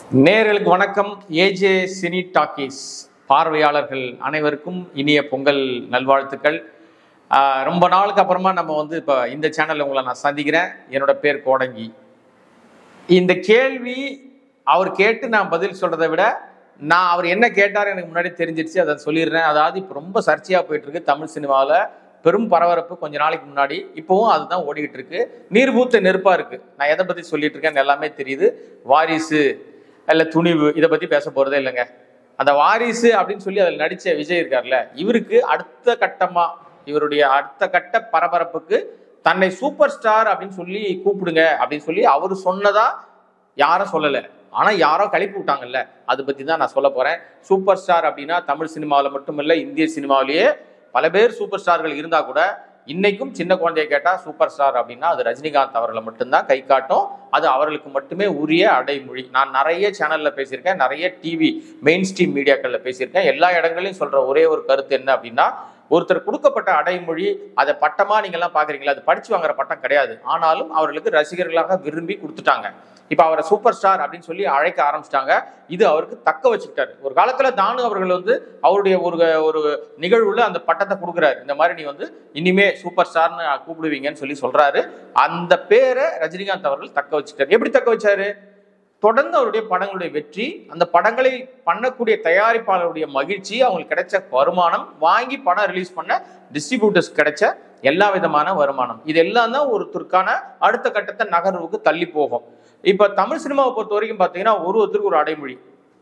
நேயர்களுக்கு வணக்கம் AJ cine talkies பார்வையாளர்கள் அனைவருக்கும் இனிய பொங்கல் நல்வாழ்த்துக்கள் ஆஹ் ரொம்ப நாளுக்கு அப்புறமா நம்ம வந்து இப்போ இந்த சேனலில் உங்களை நான் சந்திக்கிறேன் என்னோட பேர் கோடங்கி இந்த கேள்வி அவர் கேட்டு நான் பதில் சொல்றதை விட நான் அவர் என்ன கேட்டார் எனக்கு முன்னாடி தெரிஞ்சிருச்சு அதை சொல்லிடுறேன் அதாவது இப்போ ரொம்ப சர்ச்சையாக போயிட்டு இருக்கு தமிழ் சினிமாவில் பெரும் பரபரப்பு கொஞ்ச நாளைக்கு முன்னாடி இப்போவும் அதுதான் ஓடிக்கிட்டு இருக்கு நீர்பூத்த நெருப்பா இருக்கு நான் எதை பத்தி சொல்லிட்டு இருக்கேன்னு எல்லாமே தெரியுது வாரிசு இல்ல துணிவு இதை பத்தி பேச போறதே இல்லைங்க அந்த வாரிசு அப்படின்னு சொல்லி அதில் நடிச்ச விஜய் இருக்கார்ல இவருக்கு அடுத்த கட்டமா இவருடைய அடுத்த கட்ட பரபரப்புக்கு தன்னை சூப்பர் ஸ்டார் அப்படின்னு சொல்லி கூப்பிடுங்க அப்படின்னு சொல்லி அவர் சொன்னதா யாரும் சொல்லலை ஆனா யாரோ கிளப்பி விட்டாங்கல்ல அதை பத்தி தான் நான் சொல்ல போறேன் சூப்பர் ஸ்டார் அப்படின்னா தமிழ் சினிமாவில் மட்டுமில்ல இந்திய சினிமாவிலேயே பல பேர் சூப்பர் ஸ்டார்கள் இருந்தா கூட இன்னைக்கும் சின்ன குழந்தைய கேட்டா சூப்பர் ஸ்டார் அப்படின்னா அது ரஜினிகாந்த் அவர்களை மட்டும்தான் கை காட்டும் அது அவர்களுக்கு மட்டுமே உரிய அடைமொழி நான் நிறைய சேனல்ல பேசியிருக்கேன் நிறைய டிவி மெயின் ஸ்ட்ரீம் மீடியாக்கள்ல பேசியிருக்கேன் எல்லா இடங்களையும் சொல்ற ஒரே ஒரு கருத்து என்ன அப்படின்னா ஒருத்தர் கொடுக்கப்பட்ட அடைமொழி அதை பட்டமா நீங்க எல்லாம் பாக்குறீங்களா அது படிச்சு வாங்குற பட்டம் கிடையாது ஆனாலும் அவர்களுக்கு ரசிகர்களாக விரும்பி கொடுத்துட்டாங்க இப்ப அவரை சூப்பர் ஸ்டார் அப்படின்னு சொல்லி அழைக்க ஆரம்பிச்சிட்டாங்க இது அவருக்கு தக்க வச்சுக்கிட்டாரு ஒரு காலத்துல தானு அவர்கள் வந்து அவருடைய ஒரு ஒரு நிகழ்வுல அந்த பட்டத்தை கொடுக்குறாரு இந்த மாதிரி நீ வந்து இனிமே சூப்பர் ஸ்டார்னு கூப்பிடுவீங்கன்னு சொல்லி சொல்றாரு அந்த பேரை ரஜினிகாந்த் அவர்கள் தக்க வச்சுட்டாரு எப்படி தக்க வச்சாரு தொடர்ந்து அவருடைய படங்களுடைய வெற்றி அந்த படங்களை பண்ணக்கூடிய தயாரிப்பாளருடைய மகிழ்ச்சி அவங்களுக்கு கிடைச்ச வருமானம் வாங்கி படம் ரிலீஸ் பண்ண டிஸ்ட்ரிபியூட்டர்ஸ் கிடைச்ச எல்லா விதமான வருமானம் இது எல்லாம் தான் ஒருத்தருக்கான அடுத்த கட்டத்தை நகர்வுக்கு தள்ளி போகும் இப்ப தமிழ் சினிமாவை பொறுத்த வரைக்கும் பாத்தீங்கன்னா ஒரு ஒருத்தருக்கு ஒரு அடைமொழி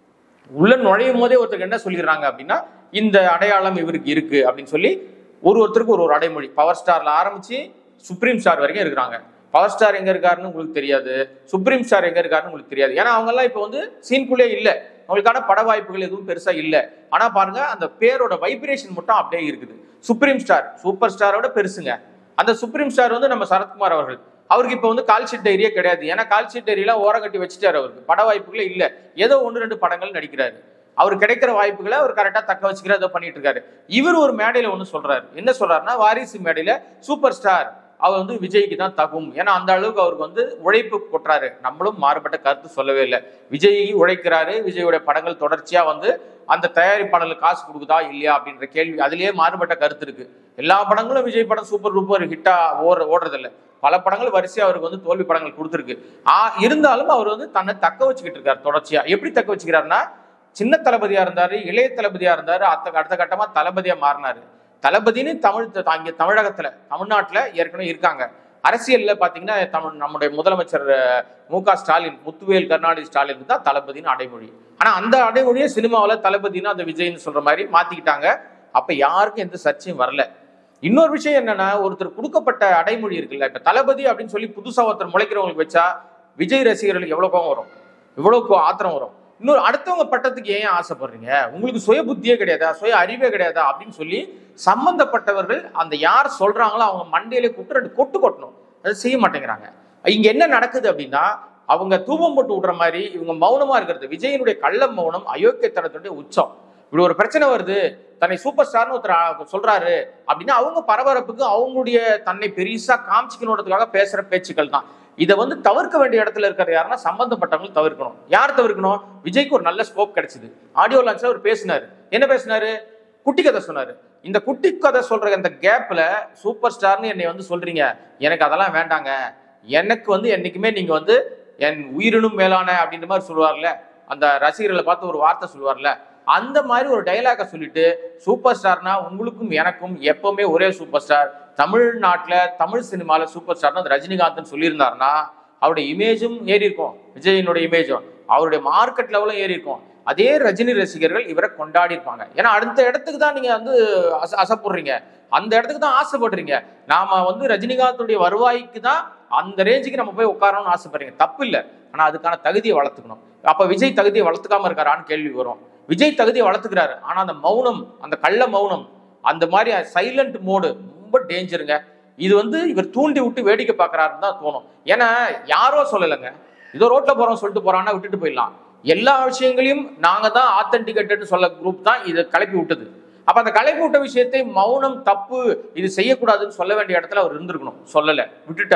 உள்ள நுழையும் போதே ஒருத்தருக்கு என்ன சொல்லிடுறாங்க அப்படின்னா இந்த அடையாளம் இவருக்கு இருக்கு அப்படின்னு சொல்லி ஒரு ஒருத்தருக்கு ஒரு ஒரு அடைமொழி பவர் ஸ்டார்ல ஆரம்பிச்சு சுப்ரீம் ஸ்டார் வரைக்கும் இருக்கிறாங்க பவர் ஸ்டார் எங்க இருக்காருன்னு உங்களுக்கு தெரியாது சுப்ரீம் ஸ்டார் எங்க இருக்காருன்னு உங்களுக்கு தெரியாது ஏன்னா அவங்க எல்லாம் இப்போ வந்து சீன்குள்ளே இல்லை அவங்களுக்கான பட வாய்ப்புகள் எதுவும் பெருசா இல்லை ஆனா பாருங்க அந்த பேரோட வைப்ரேஷன் மட்டும் அப்படியே இருக்குது சுப்ரீம் ஸ்டார் சூப்பர் ஸ்டாரோட பெருசுங்க அந்த சுப்ரீம் ஸ்டார் வந்து நம்ம சரத்குமார் அவர்கள் அவருக்கு இப்போ வந்து கால் ஷீட் டைரியே கிடையாது ஏன்னா கால் ஷீட் டைரியெல்லாம் ஓரம் கட்டி வச்சுட்டாரு அவருக்கு பட வாய்ப்புகளே இல்லை ஏதோ ஒன்று ரெண்டு படங்கள் நடிக்கிறாரு அவர் கிடைக்கிற வாய்ப்புகளை அவர் கரெக்டாக தக்க வச்சுக்கிற அதை பண்ணிட்டு இருக்காரு இவர் ஒரு மேடையில ஒன்று சொல்றாரு என்ன சொல்றாருன்னா வாரிசு மேடையில சூப்பர் ஸ்டார் அவர் வந்து விஜய்க்கு தான் தகும் ஏன்னா அந்த அளவுக்கு அவருக்கு வந்து உழைப்பு கொட்டுறாரு நம்மளும் மாறுபட்ட கருத்து சொல்லவே இல்லை விஜய் உழைக்கிறாரு விஜயோட படங்கள் தொடர்ச்சியா வந்து அந்த தயாரிப்பாளர்களுக்கு காசு கொடுக்குதா இல்லையா அப்படின்ற கேள்வி அதுலயே மாறுபட்ட கருத்து இருக்கு எல்லா படங்களும் விஜய் படம் சூப்பர் டூப்பர் ஹிட்டா ஓடுற ஓடுறதில்ல பல படங்கள் வரிசையா அவருக்கு வந்து தோல்வி படங்கள் கொடுத்துருக்கு ஆ இருந்தாலும் அவர் வந்து தன்னை தக்க வச்சுக்கிட்டு இருக்காரு தொடர்ச்சியா எப்படி தக்க வச்சுக்கிறாருன்னா சின்ன தளபதியா இருந்தாரு இளைய தளபதியா இருந்தாரு அத்த அடுத்த கட்டமா தளபதியா மாறினாரு தளபதினு தமிழ் த- இங்க தமிழகத்துல தமிழ்நாட்டுல ஏற்கனவே இருக்காங்க அரசியல்ல பாத்தீங்கன்னா தமிழ் நம்முடைய முதலமைச்சர் அஹ், மு க ஸ்டாலின் முத்துவேல் கருணாநிதி ஸ்டாலின் தான் தளபதினு அடைமொழி ஆனா அந்த அடைமொழியை சினிமாவில் தளபதினு அந்த விஜய்னு சொல்ற மாதிரி மாத்திக்கிட்டாங்க அப்ப யாருக்கும் எந்த சர்ச்சையும் வரல இன்னொரு விஷயம் என்னன்னா ஒருத்தர் கொடுக்கப்பட்ட அடைமொழி இருக்குல்ல இப்ப தளபதி அப்படின்னு சொல்லி புதுசா ஒருத்தர் முளைக்கிறவங்களுக்கு வச்சா விஜய் ரசிகர்களுக்கு எவ்வளவு கோவம் வரும் இவ்வளவு கோ- ஆத்திரம் வரும் இன்னொரு அடுத்தவங்க பட்டத்துக்கு ஏன் ஆசைப்படுறீங்க உங்களுக்கு சுய புத்தியே கிடையாதா சுய அறிவே கிடையாதா அப்படின்னு சொல்லி சம்பந்தப்பட்டவர்கள் அந்த யார் சொல்றாங்களோ அவங்க மண்டையில கூப்பிட்டு ரெண்டு கொட்டு கொட்டணும் அதை செய்ய மாட்டேங்கிறாங்க இங்க என்ன நடக்குது அப்படின்னா அவங்க தூபம் போட்டு விடுற மாதிரி இவங்க மௌனமா இருக்கிறது விஜயனுடைய கள்ள மௌனம் அயோக்கியத்தனத்துடைய உச்சம் இப்படி ஒரு பிரச்சனை வருது தன்னை சூப்பர் ஸ்டார்னு ஒருத்தர் ஆ- சொல்றாரு அப்படின்னா அவங்க பரபரப்புக்கு அவங்களுடைய தன்னை பெரிசா காமிச்சிக்கணுன்றதுக்காக பேசுற பேச்சுக்கள் தான் இதை வந்து தவிர்க்க வேண்டிய இடத்துல இருக்கிற யாருன்னா சம்பந்தப்பட்டவங்க தவிர்க்கணும் யார் தவிர்க்கணும் விஜய்க்கு ஒரு நல்ல ஸ்கோப் கிடைச்சது ஆடியோ லான்ச்ல அவர் பேசினாரு என்ன பேசினாரு குட்டி கதை சொன்னாரு இந்த குட்டி கதை சொல்ற அந்த கேப்ல சூப்பர் ஸ்டார்னு என்னை வந்து சொல்றீங்க எனக்கு அதெல்லாம் வேண்டாங்க எனக்கு வந்து என்னைக்குமே நீங்க வந்து என் உயிரினும் மேலான அப்படின்ற மாதிரி சொல்லுவார்ல அந்த ரசிகர்களை பார்த்து ஒரு வார்த்தை சொல்லுவார்ல அந்த மாதிரி ஒரு டைலாக சொல்லிட்டு சூப்பர் ஸ்டார்னா உங்களுக்கும் எனக்கும் எப்பவுமே ஒரே சூப்பர் ஸ்டார் தமிழ்நாட்டுல தமிழ் சினிமால சூப்பர் ஸ்டார்னா அது ரஜினிகாந்த்னு சொல்லியிருந்தாருன்னா அவருடைய இமேஜும் ஏறி இருக்கும் விஜயனுடைய இமேஜும் அவருடைய மார்க்கெட் லெவலும் ஏறி இருக்கும் அதே ரஜினி ரசிகர்கள் இவரை கொண்டாடி இருப்பாங்க ஏன்னா அடுத்த இடத்துக்கு தான் நீங்க வந்து அச அசைப்படுறீங்க அந்த இடத்துக்கு தான் ஆசைப்படுறீங்க நாம வந்து ரஜினிகாந்துடைய வருவாய்க்கு தான் அந்த ரேஞ்சுக்கு நம்ம போய் உட்காரணும்னு ஆசைப்படுறீங்க தப்பு இல்லை ஆனா அதுக்கான தகுதியை வளர்த்துக்கணும் அப்ப விஜய் தகுதியை வளர்த்துக்காம இருக்காரான்னு கேள்வி வரும் விஜய் தகுதியை வளர்த்துக்கிறாரு ஆனா அந்த மௌனம் அந்த கள்ள மௌனம் அந்த மாதிரி சைலண்ட் மோடு ரொம்ப டேஞ்சருங்க இது வந்து இவர் தூண்டி விட்டு வேடிக்கை பார்க்கறாருன்னு தான் தோணும் ஏன்னா யாரோ சொல்லலைங்க ஏதோ ரோட்ல போறோம் சொல்லிட்டு போறான்னா விட்டுட்டு போயிடலாம் எல்லா விஷயங்களையும் நாங்க தான் ஆத்தன்டிகேட்டட்னு சொல்ல குரூப் தான் இதை கிளப்பி விட்டது அப்ப அந்த கிளப்பி விட்ட விஷயத்தை மௌனம் தப்பு இது செய்யக்கூடாதுன்னு சொல்ல வேண்டிய இடத்துல அவர் இருந்திருக்கணும் சொல்லல விட்டுட்டாரு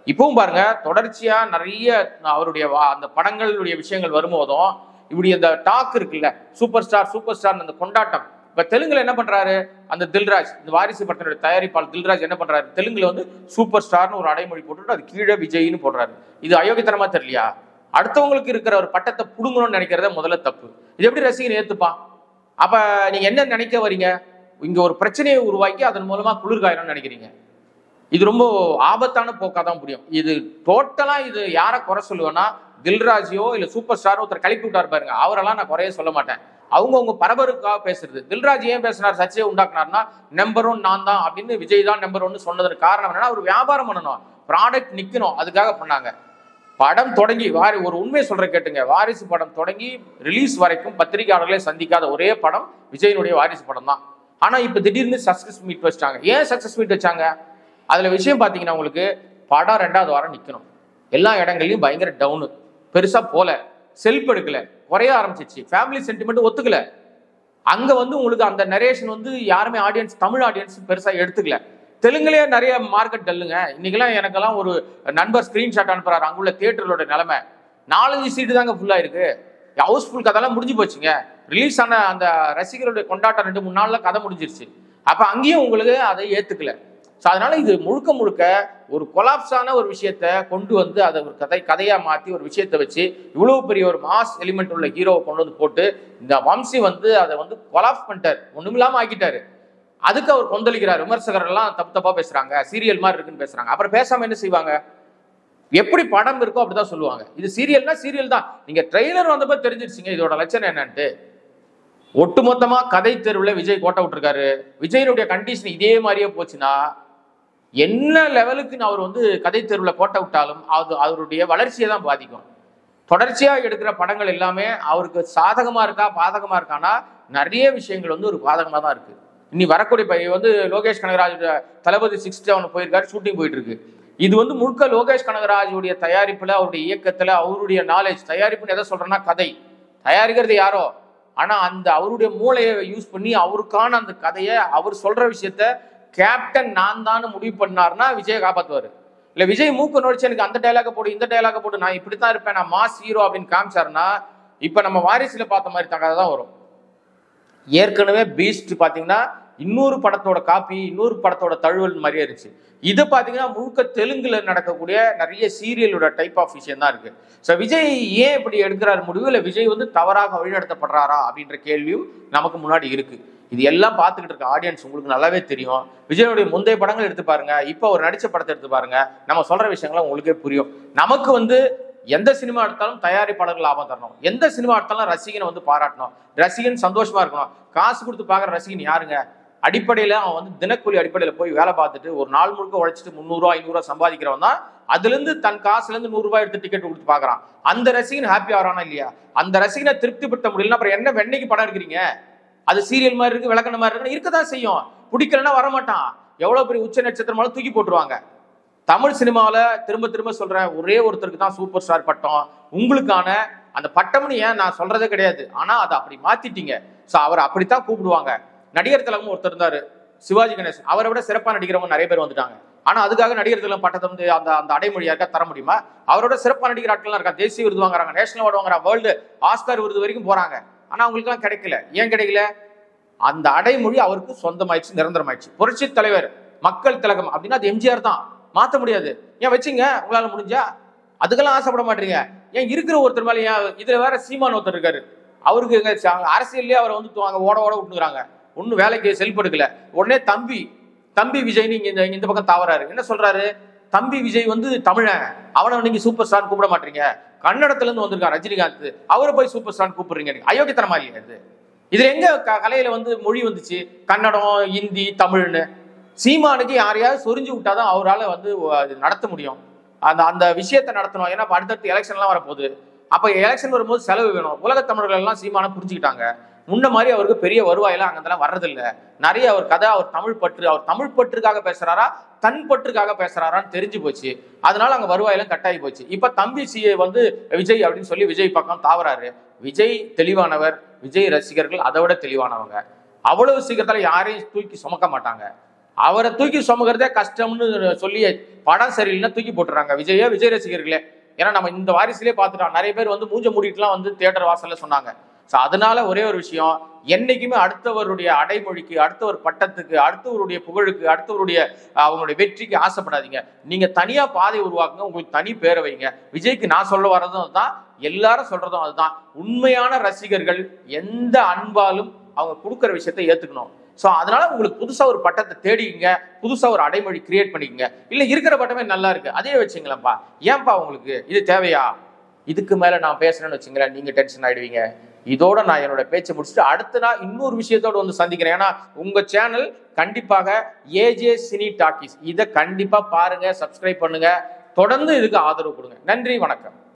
இப்பவும் பாருங்க தொடர்ச்சியா நிறைய அவருடைய வா- அந்த படங்களுடைய விஷயங்கள் வரும்போதும் இப்படி அந்த டாக் இருக்குல்ல சூப்பர் ஸ்டார் சூப்பர் ஸ்டார் அந்த கொண்டாட்டம் இப்ப தெலுங்குல என்ன பண்றாரு அந்த தில்ராஜ் இந்த வாரிசு படத்தினுடைய தயாரிப்பாளர் தில்ராஜ் என்ன பண்றாரு தெலுங்குல வந்து சூப்பர் ஸ்டார்னு ஒரு அடைமொழி போட்டுட்டு அது கீழே விஜய்னு போடுறாரு இது அயோக்கியத்தனமா தெரியலையா அடுத்தவங்களுக்கு இருக்கிற ஒரு பட்டத்தை புடுங்கணும்னு நினைக்கிறத முதல்ல தப்பு இது எப்படி ரசிகன் ஏத்துப்பான் அப்ப நீங்க என்ன நினைக்க வரீங்க இங்க ஒரு பிரச்சனையை உருவாக்கி அதன் மூலமா குளிர்காயணும்னு நினைக்கிறீங்க இது ரொம்ப ஆபத்தான போக்காக தான் முடியும் இது டோட்டலா இது யாரை குறை சொல்லுவேன்னா தில்ராஜியோ இல்ல சூப்பர் ஸ்டாரோ ஒருத்தர் கிளப்பி விட்டார் பாருங்க அவரெல்லாம் நான் குறைய சொல்ல மாட்டேன் அவங்கவுங்க பரபரப்புக்காக பேசுறது தில்ராஜ் ஏன் பேசினார் சர்ச்சையை உண்டாக்குனார்னா நம்பர் ஒன் நான் தான் அப்படின்னு விஜய் தான் நம்பர் ஒன்னு சொன்னதுக்கு காரணம் என்னன்னா அவர் வியாபாரம் பண்ணணும் ப்ராடக்ட் நிக்கணும் அதுக்காக பண்ணாங்க படம் தொடங்கி வாரி ஒரு உண்மையை சொல்ற கேட்டுங்க வாரிசு படம் தொடங்கி ரிலீஸ் வரைக்கும் பத்திரிகையாளர்களே சந்திக்காத ஒரே படம் விஜயனுடைய வாரிசு படம் தான் ஆனா இப்ப திடீர்னு சக்சஸ் மீட் வச்சிட்டாங்க ஏன் சக்சஸ் மீட் வச்சாங்க அதுல விஷயம் பாத்தீங்கன்னா உங்களுக்கு படம் ரெண்டாவது வாரம் நிக்கணும் எல்லா இடங்கள்லயும் பயங்கர டவுனு பெருசா போல செல்ஃப் எடுக்கல குறைய ஆரம்பிச்சிச்சு ஃபேமிலி சென்டிமெண்ட் ஒத்துக்கல அங்க வந்து உங்களுக்கு அந்த நரேஷன் வந்து யாருமே ஆடியன்ஸ் தமிழ் ஆடியன்ஸ் பெருசா எடுத்துக்கல தெலுங்குலயே நிறைய மார்க்கெட் டல்லுங்க இன்னைக்கெல்லாம் எனக்கெல்லாம் ஒரு நண்பர் ஸ்கிரீன்ஷாட் அனுப்புறாரு அங்குள்ள தியேட்டரோட நிலைமை நாலஞ்சு சீட்டு தாங்க ஃபுல்லா இருக்கு ஹவுஸ்ஃபுல் கதைலாம் முடிஞ்சு போச்சுங்க ரிலீஸ் ஆன அந்த ரசிகர்களுடைய கொண்டாட்டம் ரெண்டு மூணு நாள்ல கதை முடிஞ்சிருச்சு அப்ப அங்கேயும் உங்களுக்கு அதை ஏத்துக்கல ஸோ அதனால இது முழுக்க முழுக்க ஒரு கொலாப்ஸான ஒரு விஷயத்த கொண்டு வந்து அதை ஒரு கதை கதையா மாத்தி ஒரு விஷயத்தை வச்சு இவ்வளவு பெரிய ஒரு மாஸ் எலிமெண்ட் உள்ள ஹீரோவை கொண்டு வந்து போட்டு இந்த வம்சி வந்து அதை வந்து கொலாப்ஸ் பண்ணிட்டார் ஒண்ணுமில்லாம ஆக்கிட்டாரு அதுக்கு அவர் கொந்தளிக்கிறார் விமர்சகர்கள் எல்லாம் தப்பு தப்பா பேசுறாங்க சீரியல் மாதிரி இருக்குன்னு பேசுறாங்க அப்புறம் பேசாம என்ன செய்வாங்க எப்படி படம் இருக்கோ அப்படிதான் சொல்லுவாங்க இது சீரியல்னா சீரியல் தான் நீங்க ட்ரெய்லர் வந்தப்ப தெரிஞ்சிருச்சுங்க இதோட லட்சணம் என்னன்ட்டு ஒட்டுமொத்தமா கதை தெருவில் விஜய் கோட்டை விட்டுருக்காரு விஜயனுடைய கண்டிஷன் இதே மாதிரியே போச்சுன்னா என்ன லெவலுக்கு நான் அவர் வந்து கதை தெருவில் கோட்டை விட்டாலும் அது அவருடைய வளர்ச்சியை தான் பாதிக்கும் தொடர்ச்சியா எடுக்கிற படங்கள் எல்லாமே அவருக்கு சாதகமா இருக்கா பாதகமா இருக்கானா நிறைய விஷயங்கள் வந்து ஒரு பாதகமா தான் இருக்கு இனி வரக்கூடிய பை வந்து லோகேஷ் கனகராஜ் தளபதி சிக்ஸ் செவன் போயிருக்காரு ஷூட்டிங் போயிட்டு இருக்கு இது வந்து முழுக்க லோகேஷ் கனகராஜுடைய தயாரிப்புல அவருடைய இயக்கத்துல அவருடைய நாலேஜ் தயாரிப்புன்னு எதை சொல்றேன்னா கதை தயாரிக்கிறது யாரோ ஆனா அந்த அவருடைய மூளையை யூஸ் பண்ணி அவருக்கான அந்த கதையை அவர் சொல்ற விஷயத்த கேப்டன் நான் தான் முடிவு பண்ணாருன்னா விஜயை காப்பாத்துவாரு இல்ல விஜய் மூக்கு நுழைச்சு எனக்கு அந்த டைலாக போடு இந்த டைலாக போடு நான் இப்படித்தான் இருப்பேன் நான் மாஸ் ஹீரோ அப்படின்னு காமிச்சாருன்னா இப்ப நம்ம வாரிசுல பார்த்த மாதிரி தகதை தான் வரும் ஏற்கனவே பீஸ்ட் பாத்தீங்கன்னா இன்னொரு படத்தோட காப்பி இன்னொரு படத்தோட தழுவல் மாதிரியே இருந்துச்சு இது பாத்தீங்கன்னா முழுக்க தெலுங்குல நடக்கக்கூடிய நிறைய சீரியலோட டைப் ஆஃப் விஷயம் தான் இருக்கு ஸோ விஜய் ஏன் இப்படி எடுக்கிறார் முடிவு இல்லை விஜய் வந்து தவறாக வழிநடத்தப்படுறாரா அப்படின்ற கேள்வியும் நமக்கு முன்னாடி இருக்கு இது எல்லாம் பார்த்துக்கிட்டு இருக்க ஆடியன்ஸ் உங்களுக்கு நல்லாவே தெரியும் விஜயோடைய முந்தைய படங்கள் எடுத்து பாருங்க இப்போ ஒரு நடிச்ச படத்தை எடுத்து பாருங்க நம்ம சொல்ற விஷயங்களை உங்களுக்கே புரியும் நமக்கு வந்து எந்த சினிமா எடுத்தாலும் தயாரிப்பாளர்கள் லாபம் தரணும் எந்த சினிமா எடுத்தாலும் ரசிகனை வந்து பாராட்டணும் ரசிகன் சந்தோஷமா இருக்கணும் காசு கொடுத்து பார்க்குற ரசிகன் யாருங்க அடிப்படையில் அவன் வந்து தினக்கூலி அடிப்படையில் போய் வேலை பார்த்துட்டு ஒரு நாள் முழுக்க உழைச்சிட்டு முந்நூறுரூவா ஐநூறுரூவா சம்பாதிக்கிறவன் தான் அதுலேருந்து தன் காசுலேருந்து நூறுரூவா எடுத்து டிக்கெட் கொடுத்து பார்க்குறான் அந்த ரசிகன் ஹாப்பி ஆகிறானா இல்லையா அந்த ரசிகனை திருப்திப்படுத்த முடியலன்னா அப்புறம் என்ன வெண்ணைக்கு படம் எடுக்கிறீங்க அது சீரியல் மாதிரி இருக்கு விளக்கண மாதிரி இருக்கு இருக்கதான் செய்யும் பிடிக்கலன்னா வரமாட்டான் எவ்வளவு பெரிய உச்ச நட்சத்திரமாலும் தூக்கி போட்டுருவாங்க தமிழ் சினிமாவில் திரும்ப திரும்ப சொல்றேன் ஒரே ஒருத்தருக்கு தான் சூப்பர் ஸ்டார் பட்டம் உங்களுக்கான அந்த பட்டம்னு ஏன் நான் சொல்றதே கிடையாது ஆனா அதை அப்படி மாத்திட்டீங்க ஸோ அவர் அப்படித்தான் கூப்பிடுவாங்க நடிகர் திலகம் ஒருத்தர் இருந்தாரு சிவாஜி கணேசன் அவரை விட சிறப்பாக நடிக்கிறவங்க நிறைய பேர் வந்துட்டாங்க ஆனா அதுக்காக நடிகர் திலகம் பட்டத்தை வந்து அந்த அந்த அடைமொழியா இருக்கா தர முடியுமா அவரோட சிறப்பாக நடிகர் ஆட்கள்லாம் இருக்கா தேசிய விருது வாங்குறாங்க நேஷனல் அவார்டு வாங்குறாங்க வேர்ல்டு ஆஸ்கார் விருது வரைக்கும் போறாங்க ஆனா அவங்களுக்குலாம் கிடைக்கல ஏன் கிடைக்கல அந்த அடைமொழி அவருக்கு சொந்தமாயிடுச்சு நிரந்தரமாயிடுச்சு புரட்சி தலைவர் மக்கள் திலகம் அப்படின்னா அது எம்ஜிஆர் தான் மாத்த முடியாது ஏன் வச்சுங்க உங்களால முடிஞ்சா அதுக்கெல்லாம் ஆசைப்பட மாட்டீங்க ஏன் இருக்கிற ஒருத்தர் மேல ஏன் இதுல வேற சீமான் ஒருத்தர் இருக்காரு அவருக்கு எங்க ச- அரசியல்லயே அவரை வந்து துவாங்க ஓட ஓட விட்டுக்கிறாங்க ஒன்னும் வேலைக்கு செல்ஃப் எடுக்கல உடனே தம்பி தம்பி விஜய் நீங்க இந்த இந்த பக்கம் தவறாரு என்ன சொல்றாரு தம்பி விஜய் வந்து தமிழன் அவனை நீங்க சூப்பர் ஸ்டார் கூப்பிட மாட்டீங்க கன்னடத்துல இருந்து வந்திருக்கான் ரஜினிகாந்த் அவரை போய் சூப்பர் ஸ்டார் கூப்பிடுறீங்க நீங்க. அயோக்கியத்தனமா இல்லையா இது இதுல எங்க க- கலையில வந்து மொழி வந்துச்சு கன்னடம் ஹிந்தி தமிழ்னு சீமானுக்கு யாரையாவது சொரிஞ்சு விட்டாதான் அவரால வந்து அது நடத்த முடியும் அந்த அந்த விஷயத்தை நடத்தணும் ஏன்னா இப்ப அடுத்தடுத்து எலெக்ஷன்லாம் வரப்போகுது அப்ப எலெக்ஷன் வரும்போது செலவு வேணும் உலக தமிழர்கள் எல்லாம் சீமான புரிஞ்சுக்கிட்டாங்க முன்ன மாதிரி அவருக்கு பெரிய வருவாயெல்லாம் அங்கெல்லாம் வர்றதில்ல நிறைய அவர் கதை அவர் தமிழ் பற்று அவர் தமிழ் பற்றுக்காக பேசுறாரா தன் பற்றுக்காக பேசுறாரான்னு தெரிஞ்சு போச்சு அதனால அங்க வருவாயெல்லாம் கட்டாயி போச்சு இப்ப தம்பி சி வந்து விஜய் அப்படின்னு சொல்லி விஜய் பக்கம் தாவறாரு விஜய் தெளிவானவர் விஜய் ரசிகர்கள் அதை விட தெளிவானவங்க அவ்வளவு சீக்கிரத்துல யாரையும் தூக்கி சுமக்க மாட்டாங்க அவரை தூக்கி சுமக்கிறதே கஷ்டம்னு சொல்லி படம் சரியில்லைன்னா தூக்கி போட்டுறாங்க விஜய விஜய் ரசிகர்களே ஏன்னா நம்ம இந்த வாரிசுலயே பார்த்துட்டோம் நிறைய பேர் வந்து மூஞ்ச மூடிட்டுலாம் வந்து தியேட்டர் வாசல்ல சொன்னாங்க ஸோ அதனால ஒரே ஒரு விஷயம் என்னைக்குமே அடுத்தவருடைய அடைமொழிக்கு அடுத்தவர் பட்டத்துக்கு அடுத்தவருடைய புகழுக்கு அடுத்தவருடைய அஹ், அவங்களுடைய வெற்றிக்கு ஆசைப்படாதீங்க நீங்க தனியா பாதை உருவாக்குங்க உங்களுக்கு தனி பேரை வைங்க விஜய்க்கு நான் சொல்ல வர்றதும் அதுதான் எல்லாரும் சொல்றதும் அதுதான் உண்மையான ரசிகர்கள் எந்த அன்பாலும் அவங்க கொடுக்குற விஷயத்தை ஏத்துக்கணும் ஸோ அதனால உங்களுக்கு புதுசா ஒரு பட்டத்தை தேடிங்க புதுசா ஒரு அடைமொழி கிரியேட் பண்ணிக்கங்க இல்ல இருக்கிற பட்டமே நல்லா இருக்கு அதே வச்சுங்களேன்ப்பா ஏன்பா உங்களுக்கு இது தேவையா இதுக்கு மேல நான் பேசுறேன்னு வச்சுங்களேன் நீங்க டென்ஷன் ஆயிடுவீங்க இதோட நான் என்னோட பேச்சை முடிச்சுட்டு அடுத்த நாள் இன்னொரு விஷயத்தோட வந்து சந்திக்கிறேன் ஏன்னா உங்க சேனல் கண்டிப்பாக ஏஜே சினி டாக்கிஸ் இதை கண்டிப்பா பாருங்க சப்ஸ்கிரைப் பண்ணுங்க தொடர்ந்து இதுக்கு ஆதரவு கொடுங்க நன்றி வணக்கம்